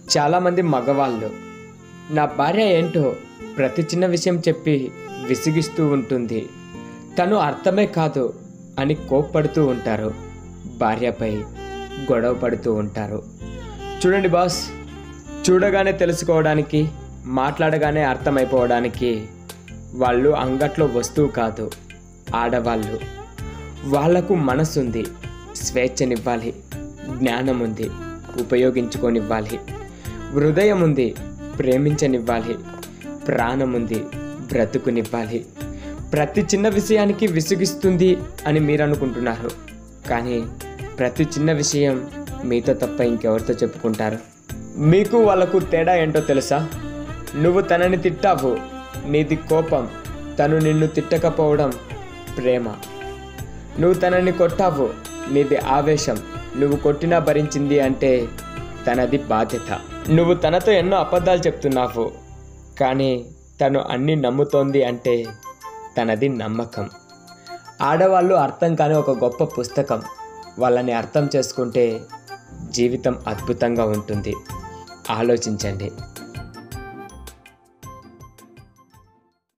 చాలామంది మగవాళ్ళు నా భార్య ఏంటో ప్రతి చిన్న విషయం చెప్పి విసిగిస్తూ ఉంటుంది తను అర్థమే కాదు అని కోప్పడుతూ ఉంటారు భార్యపై గొడవ పడుతూ ఉంటారు చూడండి బాస్ చూడగానే తెలుసుకోవడానికి మాట్లాడగానే అర్థమైపోవడానికి వాళ్ళు అంగట్లో వస్తువు కాదు ఆడవాళ్ళు వాళ్లకు మనసుంది స్వేచ్ఛనివ్వాలి జ్ఞానం ఉంది ఉపయోగించుకొనివ్వాలి హృదయం ఉంది ప్రేమించనివ్వాలి ప్రాణం ఉంది బ్రతుకునివ్వాలి ప్రతి చిన్న విషయానికి విసిగిస్తుంది అని మీరు అనుకుంటున్నారు కానీ ప్రతి చిన్న విషయం మీతో తప్ప ఇంకెవరితో చెప్పుకుంటారు మీకు వాళ్ళకు తేడా ఏంటో తెలుసా నువ్వు తనని తిట్టావు నీది కోపం తను నిన్ను తిట్టకపోవడం ప్రేమ నువ్వు తనని కొట్టావు నీది ఆవేశం నువ్వు కొట్టినా భరించింది అంటే తనది బాధ్యత నువ్వు తనతో ఎన్నో అబద్ధాలు చెప్తున్నావు కానీ తను అన్నీ నమ్ముతోంది అంటే తనది నమ్మకం ఆడవాళ్ళు అర్థం కాని ఒక గొప్ప పుస్తకం వాళ్ళని అర్థం చేసుకుంటే జీవితం అద్భుతంగా ఉంటుంది ఆలోచించండి